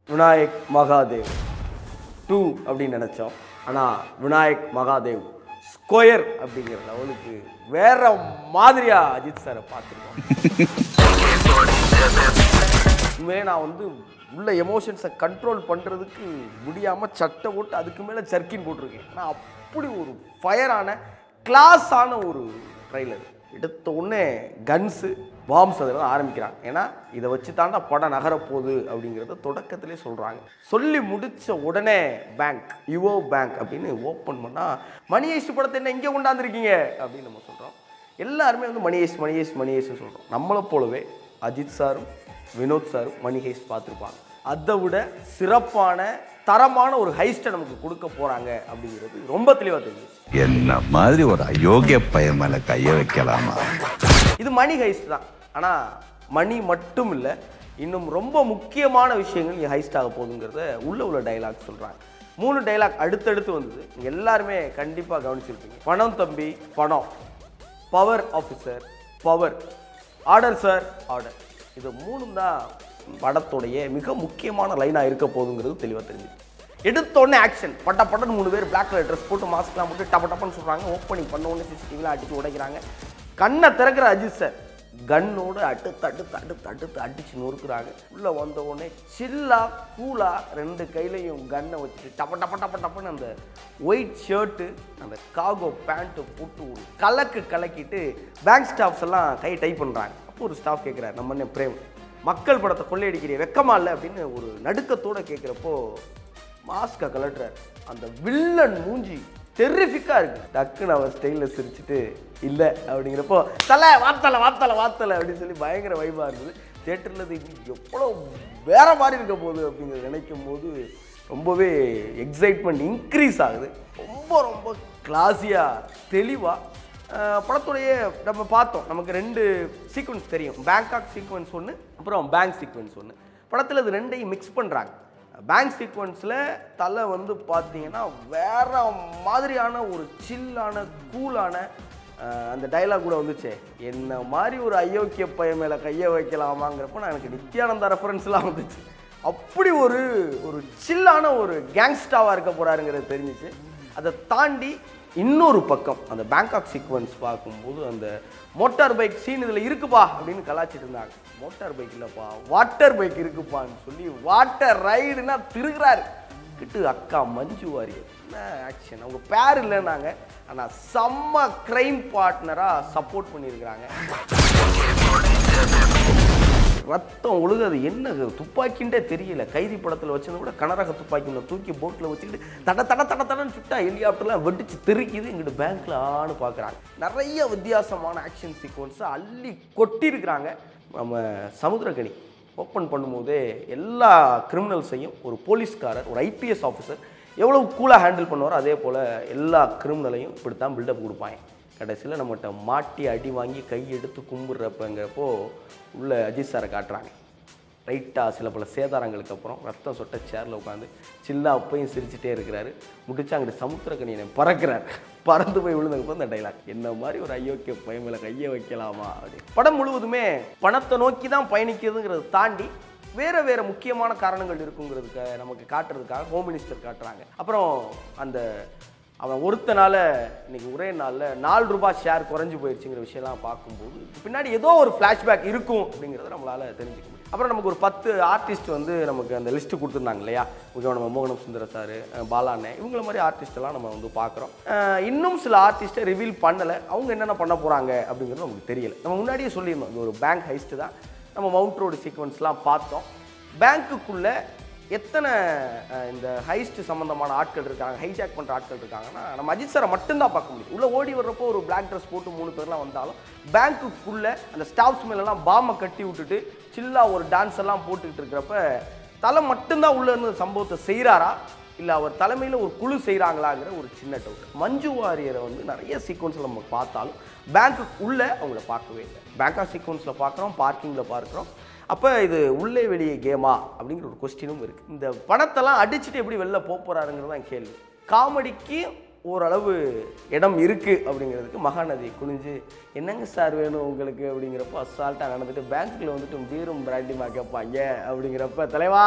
Vinayak Mahadev two அப்படின்னு நினச்சோம் ஆனால் விநாயக் மகாதேவ் ஸ்கொயர் அப்படிங்கிற லெவலுக்கு வேற மாதிரியா அஜித் சாரை பார்த்துருக்கோம் உண்மையிலே நான் வந்து உள்ள எமோஷன்ஸை கண்ட்ரோல் பண்ணுறதுக்கு முடியாமல் சட்டை போட்டு அதுக்கு மேலே சர்க்கின் போட்டிருக்கேன் ஆனால் அப்படி ஒரு ஃபயரான கிளாஸான ஒரு ட்ரைலர் எடுத்த உடனே கன்ஸு பாம்ஸ் அதில் ஆரம்பிக்கிறாங்க ஏன்னா இதை வச்சு தாண்டா படம் நகரப்போகுது அப்படிங்கிறத தொடக்கத்திலே சொல்கிறாங்க சொல்லி முடித்த உடனே பேங்க் யுவோ பேங்க் அப்படின்னு ஓப்பன் பண்ணால் மணி ஹெஸ்ட் படத்தை என்ன இங்கே கொண்டாந்துருக்கீங்க அப்படின்னு நம்ம சொல்கிறோம் எல்லாருமே வந்து மணி ஹெஸ்ட் மணி ஹெஸ்ட் மணி ஹெஸ்ட்னு சொல்கிறோம் நம்மளை போலவே அஜித் சாரும் வினோத் சாரும் மணி ஹெய்ஸ்ட் பார்த்துருப்பாங்க அதை விட சிறப்பான தரமான ஒரு ஹைஸ்ட்டை நமக்கு கொடுக்க போகிறாங்க அப்படிங்கிறது ரொம்ப தெளிவாக தெரியுது என்ன மாதிரி ஒரு அயோக்கிய பையன் மேல கைய வைக்கலாமா இது மணி ஹைஸ்ட் தான் ஆனால் மணி மட்டும் இல்லை இன்னும் ரொம்ப முக்கியமான விஷயங்கள் இங்கே ஹைஸ்ட் ஆக போகுதுங்கிறத உள்ள உள்ள டைலாக் சொல்கிறாங்க மூணு டைலாக் அடுத்தடுத்து வந்தது நீங்க எல்லாருமே கண்டிப்பாக கவனிச்சிருப்பீங்க பணம் தம்பி பணம் power officer power order sir order இது மூணும் தான் படத்துடைய மிக முக்கியமான லைனாக இருக்க போகுதுங்கிறது தெளிவாக தெரிஞ்சுது எடுத்த உடனே ஆக்ஷன் பட்ட பட்டன்னு மூணு பேர் பிளாக் கலர் ட்ரெஸ் போட்டு மாஸ்க்லாம் போட்டு டப்ப டப்பன்னு சொல்கிறாங்க ஓப்பனிங் பண்ண உடனே சிசிடிவிலாம் அடிச்சு உடைக்கிறாங்க கண்ணை திறக்கிற அஜித் சார் கன்னோடு அடுத்து அடுத்து அடுத்து அடுத்து அடிச்சு நொறுக்குறாங்க உள்ளே வந்த உடனே சில்லா கூலா ரெண்டு கையிலையும் கன்னை வச்சுட்டு டப்ப டப்ப டப்ப டப்பன்னு அந்த ஒயிட் ஷர்ட்டு அந்த காகோ பேண்ட்டு போட்டு ஒரு கலக்கு கலக்கிட்டு பேங்க் ஸ்டாஃப்ஸ் எல்லாம் கை டைப் பண்ணுறாங்க அப்போ ஒரு ஸ்டாஃப் கேட்குறாரு நம்ம என்ன பிரேம் மக்கள் படத்தை கொள்ளையடிக்கிறிய வெக்கமா இல்லை அப்படின்னு ஒரு நடுக்கத்தோட கேட்குறப்போ மாஸ்கை கலட்டுறார் அந்த வில்லன் மூஞ்சி டெரிஃபிக்காக இருக்கு டக்குன்னு அவர் ஸ்டைலில் சிரிச்சுட்டு இல்லை அப்படிங்கிறப்போ தலை வாத்தலை வாத்தலை வாத்தலை அப்படின்னு சொல்லி பயங்கர வைபாக இருந்தது தேட்டரில் இது எவ்வளோ வேற மாதிரி இருக்க போகுது அப்படிங்கிறத நினைக்கும் போது ரொம்பவே எக்ஸைட்மெண்ட் இன்க்ரீஸ் ஆகுது ரொம்ப ரொம்ப கிளாஸியாக தெளிவாக அஹ் படத்துடைய நம்ம பார்த்தோம் நமக்கு ரெண்டு சீக்வன்ஸ் தெரியும் பேங்காக் சீக்வன்ஸ் ஒன்று அப்புறம் பேங்க் சீக்வன்ஸ் ஒன்று படத்தில் இது ரெண்டையும் மிக்ஸ் பண்ணுறாங்க பேங்க் சீக்வன்ஸில் தலை வந்து பார்த்தீங்கன்னா வேற மாதிரியான ஒரு சில்லான கூலான அந்த டைலாக் கூட வந்துச்சே என்ன மாதிரி ஒரு அயோக்கிய பையன் மேலே கையை வைக்கலாமாங்கிறப்ப நான் எனக்கு நித்யானந்தா ரெஃபரன்ஸ்லாம் வந்துச்சு அப்படி ஒரு ஒரு சில்லான ஒரு கேங்ஸ்டாவாக இருக்க போகிறாருங்கிறது தெரிஞ்சிச்சு அதை தாண்டி இன்னொரு பக்கம் அந்த பேங்காக் சீக்வன்ஸ் பார்க்கும்போது அந்த மோட்டார் பைக் சீன் இதில் இருக்குப்பா அப்படின்னு கலாச்சிட்டு இருந்தாங்க மோட்டார் பைக் இல்லைப்பா வாட்டர் பைக் இருக்குப்பான்னு சொல்லி வாட்டர் ரைடுனா திருகிறாரு கிட்டு அக்கா மஞ்சு வாரியர் என்ன ஆக்ஷன் அவங்க பேர் இல்லைன்னாங்க ஆனால் செம்ம க்ரைம் பார்ட்னராக சப்போர்ட் பண்ணியிருக்கிறாங்க ரத்தம் ஒழுகுது என்ன துப்பாக்கின்றே தெரியல கைதி படத்தில் வச்சதை விட கனரக துப்பாக்கி ஒன்று தூக்கி போட்டில் வச்சுக்கிட்டு தட தட தட தடன்னு சுட்டா ஹெலிகாப்டர்லாம் வெடிச்சு தெறிக்குது இங்கிட்டு பேங்க்ல ஆன்னு பார்க்குறாங்க நிறைய வித்தியாசமான ஆக்ஷன் சீக்வன்ஸை அள்ளி கொட்டியிருக்கிறாங்க நம்ம சமுத்திரகனி ஓப்பன் பண்ணும்போதே எல்லா கிரிமினல்ஸையும் ஒரு போலீஸ்காரர் ஒரு ஐபிஎஸ் ஆஃபீஸர் எவ்வளவு கூலாக ஹேண்டில் பண்ணுவாரோ அதே போல் எல்லா கிரிமினலையும் இப்படி தான் பில்டப் கொடுப்பாங்க கடைசியில் நம்மகிட்ட மாட்டி அடி வாங்கி கை எடுத்து கும்பிட்றப்பங்கிறப்போ உள்ள அஜித் சாரை காட்டுறாங்க ரைட்டாக சில பல சேதாரங்களுக்கு அப்புறம் ரத்தம் சொட்ட சேரில் உட்காந்து சில்லா அப்பையும் சிரிச்சிட்டே இருக்கிறாரு முடிச்சு அங்கிட்டு சமுத்திரக்கணியனை பறக்கிறார் பறந்து போய் விழுந்ததுக்கு அந்த டைலாக் என்ன மாதிரி ஒரு அயோக்கிய பையன் மேலே கையை வைக்கலாமா அப்படின்னு படம் முழுவதுமே பணத்தை நோக்கி தான் பயணிக்கிறதுங்கிறத தாண்டி வேற வேற முக்கியமான காரணங்கள் இருக்குங்கிறதுக்கு நமக்கு காட்டுறதுக்காக ஹோம் மினிஸ்டர் காட்டுறாங்க அப்புறம் அந்த அவன் ஒருத்தனால இன்னைக்கு ஒரே நாளில் நாலு ரூபாய் ஷேர் குறைஞ்சு போயிடுச்சுங்கிற விஷயம்லாம் பார்க்கும்போது பின்னாடி ஏதோ ஒரு ஃப்ளாஷ்பேக் இருக்கும் அப்படிங்கிறத நம்மளால தெரிஞ்சுக்க முடியும் அப்புறம் நமக்கு ஒரு பத்து ஆர்டிஸ்ட் வந்து நமக்கு அந்த லிஸ்ட்டு கொடுத்துருந்தாங்க இல்லையா முக்கியமாக நம்ம மோகனம் சுந்தர சார் பாலாண்ணே இவங்கள மாதிரி ஆர்டிஸ்ட் எல்லாம் நம்ம வந்து பார்க்குறோம் இன்னும் சில ஆர்டிஸ்ட்டை ரிவீல் பண்ணலை அவங்க என்னென்ன பண்ண போகிறாங்க அப்படிங்கிறது நமக்கு தெரியல நம்ம முன்னாடியே சொல்லியிருந்தோம் இது ஒரு பேங்க் ஹைஸ்ட்டு தான் நம்ம மவுண்ட் ரோடு சீக்வன்ஸ்லாம் பார்த்தோம் பேங்க்குக்குள்ளே எத்தனை அஹ், இந்த ஹைஸ்ட் சம்மந்தமான ஆட்கள் இருக்காங்க ஹைஜாக் பண்ணுற ஆட்கள் இருக்காங்கன்னா நம்ம அஜித் சாரை மட்டும்தான் பார்க்க முடியும் உள்ளே ஓடி வர்றப்போ ஒரு பிளாக் ட்ரெஸ் போட்டு மூணு பேர்லாம் வந்தாலும் பேங்க்குக்குள்ளே அந்த ஸ்டாஃப்ஸ் மேலெல்லாம் பாமை கட்டி விட்டுட்டு சில்லா ஒரு டான்ஸ் எல்லாம் போட்டுக்கிட்டு இருக்கிறப்ப தலை மட்டும்தான் உள்ள இருந்து சம்பவத்தை செய்கிறாரா இல்லை அவர் தலைமையில் ஒரு குழு செய்கிறாங்களாங்கிற ஒரு சின்ன டவுட் மஞ்சு வாரியரை வந்து நிறைய சீக்வன்ஸில் நம்ம பார்த்தாலும் பேங்க்குக்கு உள்ளே அவங்கள பார்க்கவே இல்லை பேங்காக் சீக்வன்ஸில் பார்க்குறோம் பார்க்கிங்கில் பார்க்குறோம் அப்போ இது உள்ளே வெளியே கேமா அப்படிங்கிற ஒரு கொஸ்டினும் இருக்குது இந்த பணத்தெல்லாம் அடிச்சுட்டு எப்படி வெளில போக போகிறாருங்கிறது தான் கேள்வி காமெடிக்கு ஓரளவு இடம் இருக்குது அப்படிங்கிறதுக்கு மகாநதி குனிஞ்சு என்னங்க சார் வேணும் உங்களுக்கு அப்படிங்கிறப்போ அசால்ட்டாக நடந்துட்டு பேங்க்கில் வந்துட்டு பீரும் பிராண்டிமா கேட்பாங்க அப்படிங்கிறப்ப தலைவா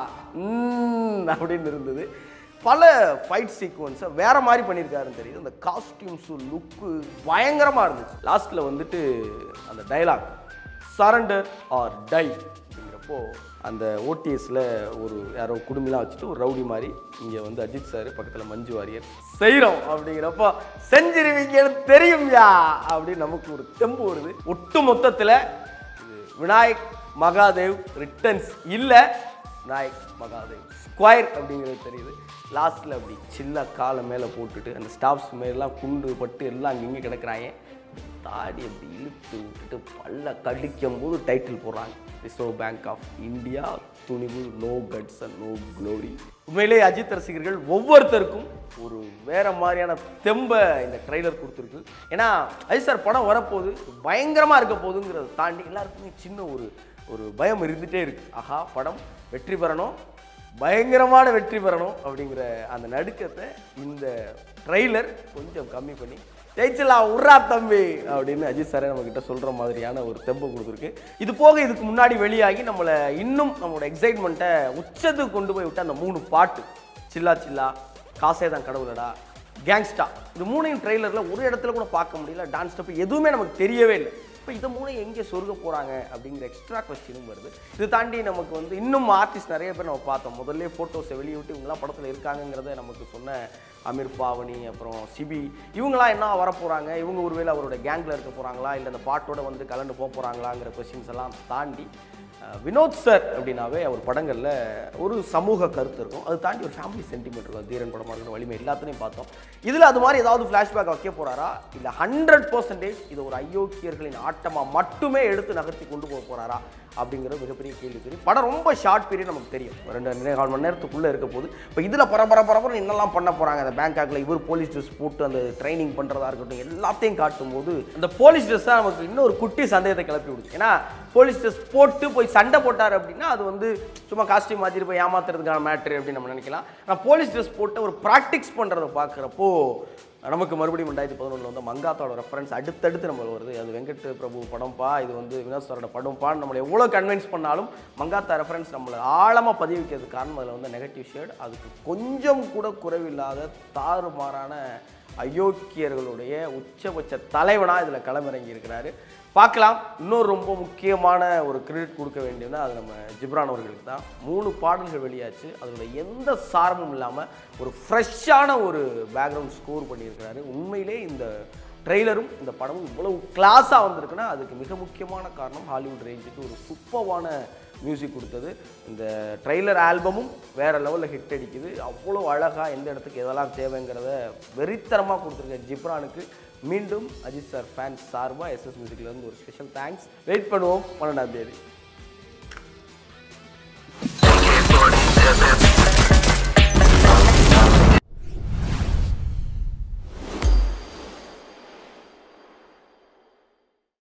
ம், அப்படின்னு இருந்தது பல ஃபைட் சீக்வன்ஸை வேற மாதிரி பண்ணியிருக்காருன்னு தெரியுது அந்த காஸ்டியூம்ஸு லுக்கு பயங்கரமாக இருந்துச்சு லாஸ்ட்டில் வந்துட்டு அந்த டைலாக் சரண்டர் ஆர் டை அப்படிங்கிறப்போ அந்த ஓடிஎஸில் ஒரு யாரோ குடும்பிலாம் வச்சுட்டு ஒரு ரவுடி மாதிரி இங்கே வந்து அஜித் சார் பக்கத்தில் மஞ்சு வாரியர் செய்கிறோம் அப்படிங்கிறப்போ செஞ்சிருவீங்கன்னு தெரியும்யா அப்படின்னு நமக்கு ஒரு தெம்பு வருது ஒட்டு மொத்தத்தில் இது விநாயக் மகாதேவ் ரிட்டர்ன்ஸ் இல்லை விநாயக் மகாதேவ் ஸ்கொயர் அப்படிங்கிறது தெரியுது லாஸ்ட்டில் அப்படி சில்லா காலை மேலே போட்டுட்டு அந்த ஸ்டாஃப்ஸ் மேலாம் குண்டு பட்டு எல்லாம் அங்கங்கே கிடக்குறாங்க தாடி அப்படி இழுத்து விட்டுட்டு பல்ல கடிக்கும் போது டைட்டில் போடுறாங்க Reserve Bank of India Thunivu no guts and no glory உண்மையிலே அஜித் ரசிகர்கள் ஒவ்வொருத்தருக்கும் ஒரு வேற மாதிரியான தெம்பை இந்த ட்ரைலர் கொடுத்துருக்கு ஏன்னா அஜித் சார் படம் வரப்போகுது பயங்கரமாக இருக்க போகுதுங்கிறத தாண்டி எல்லாருக்குமே சின்ன ஒரு ஒரு பயம் இருந்துகிட்டே இருக்கு ஆஹா படம் வெற்றி பெறணும் பயங்கரமான வெற்றி பெறணும் அப்படிங்கிற அந்த நடுக்கத்தை இந்த ட்ரெய்லர் கொஞ்சம் கம்மி பண்ணி ஜெயிச்சலாம் உர்ரா தம்பி அப்படின்னு அஜித் சாரே நம்ம கிட்ட சொல்ற மாதிரியான ஒரு தெம்பு கொடுத்துருக்கு இது போக இதுக்கு முன்னாடி வெளியாகி நம்மளை இன்னும் நம்மளோட எக்ஸைட்மெண்ட்டை உச்சத்துக்கு கொண்டு போய் விட்ட அந்த மூணு பாட்டு சில்லா சில்லா காசே தான் கடவுளடா கேங்ஸ்டா இது மூணையும் ட்ரெய்லரில் ஒரு இடத்துல கூட பார்க்க முடியல டான்ஸ் ஸ்டெப் எதுவுமே நமக்கு தெரியவே இல்லை இப்போ இதை மூணு எங்கே சொருக போகிறாங்க அப்படிங்கிற எக்ஸ்ட்ரா கொஸ்டினும் வருது இது தாண்டி நமக்கு வந்து இன்னும் ஆர்டிஸ்ட் நிறைய பேர் நம்ம பார்த்தோம் முதல்ல ஃபோட்டோஸை வெளியே விட்டு இவங்களாம் படத்தில் இருக்காங்கங்கிறத நமக்கு சொன்ன அமீர் பாவனி அப்புறம் சிபி இவங்களாம் என்ன வர போகிறாங்க இவங்க ஒருவேளை அவரோட கேங்கில் இருக்க போகிறாங்களா இல்லை அந்த பாட்டோட வந்து கலந்து போக போகிறாங்களாங்கிற கொஸ்டின்ஸ் எல்லாம் தாண்டி அஹ், வினோத் சார் அப்படின்னாவே அவர் படங்களில் ஒரு சமூக கருத்து இருக்கும் அது தாண்டி ஒரு ஃபேமிலி சென்டிமெண்ட் இருக்கும் தீரன் படமாக இருக்கட்டும் வலிமை எல்லாத்துலையும் பார்த்தோம் இதில் அது மாதிரி ஏதாவது ஃப்ளாஷ்பேக் வைக்க போகிறாரா இல்லை ஹண்ட்ரட் பர்சன்டேஜ் இது ஒரு அயோக்கியர்களின் ஆட்டமாக மட்டுமே எடுத்து நகர்த்தி கொண்டு போக போகிறாரா அப்படிங்கிறது மிகப்பெரிய கேள்விக்குறி படம் ரொம்ப ஷார்ட் பீரியட் நமக்கு தெரியும் ஒரு ரெண்டு ரெண்டே கால் மணி நேரத்துக்குள்ளே இருக்க போது இப்போ இதில் பரபர பரபர என்னெல்லாம் பண்ண போகிறாங்க அந்த பேங்காக்கில் இவர் போலீஸ் ட்ரெஸ் போட்டு அந்த ட்ரைனிங் பண்ணுறதா இருக்கட்டும் எல்லாத்தையும் காட்டும் போது அந்த போலீஸ் ட்ரெஸ் தான் நமக்கு இன்னொரு குட்டி சந்தேகத்தை கிளப்பி விடுது ஏன்னா போலீஸ் ட்ரெஸ் போட்டு போய் சண்டை போட்டார் அப்படின்னா அது வந்து சும்மா காஸ்டியூம் மாற்றிட்டு போய் ஏமாத்துறதுக்கான மேட்ரு அப்படின்னு நம்ம நினைக்கலாம் ஆனால் போலீஸ் ட்ரெஸ் போட்டு ஒரு ப்ராக்டிக்ஸ் பண்ணுறத பார்க்குறப்போ நமக்கு மறுபடியும் ரெண்டாயிரத்தி பதினொன்றில் வந்து மங்காத்தாவோட ரெஃபரன்ஸ் அடுத்தடுத்து நம்ம வருது அது வெங்கட் பிரபு படம்ப்பா இது வந்து வினோத் சாரோட படம்ப்பான்னு நம்மளை எவ்வளோ கன்வின்ஸ் பண்ணாலும் மங்காத்தா ரெஃபரன்ஸ் நம்மளை ஆழமாக பதிவு வைக்கிறது காரணம் அதில் வந்து நெகட்டிவ் ஷேட் அதுக்கு கொஞ்சம் கூட குறைவில்லாத தாறுமாறான அயோக்கியர்களுடைய உச்சபட்ச தலைவனாக இதில் களமிறங்கி இருக்கிறாரு பார்க்கலாம் இன்னொரு ரொம்ப முக்கியமான ஒரு கிரெடிட் கொடுக்க வேண்டியதுன்னா அது நம்ம ஜிப்ரான் அவர்களுக்கு தான் மூணு பாடல்கள் வெளியாச்சு அதோட எந்த சாரமும் இல்லாமல் ஒரு ஃப்ரெஷ்ஷான ஒரு பேக்ரவுண்ட் ஸ்கோர் பண்ணியிருக்கிறாரு உண்மையிலே இந்த ட்ரெய்லரும் இந்த படமும் இவ்வளவு கிளாஸாக வந்திருக்குன்னா அதுக்கு மிக முக்கியமான காரணம் ஹாலிவுட் ரேஞ்சுக்கு ஒரு சூப்பர்வான மியூசிக் கொடுத்தது இந்த ட்ரெய்லர் ஆல்பமும் வேறு லெவலில் ஹிட் அடிக்குது அவ்வளோ அழகாக எந்த இடத்துக்கு எதெல்லாம் தேவைங்கிறத வெறித்தனமாக கொடுத்துருக்க ஜிப்ரானுக்கு மீண்டும் அஜித் சார் ஃபேன்ஸ் சார்பாக எஸ்எஸ் மியூசிக்லேருந்து ஒரு ஸ்பெஷல் தேங்க்ஸ் வெயிட் பண்ணுவோம் பன்னெண்டாம் தேதி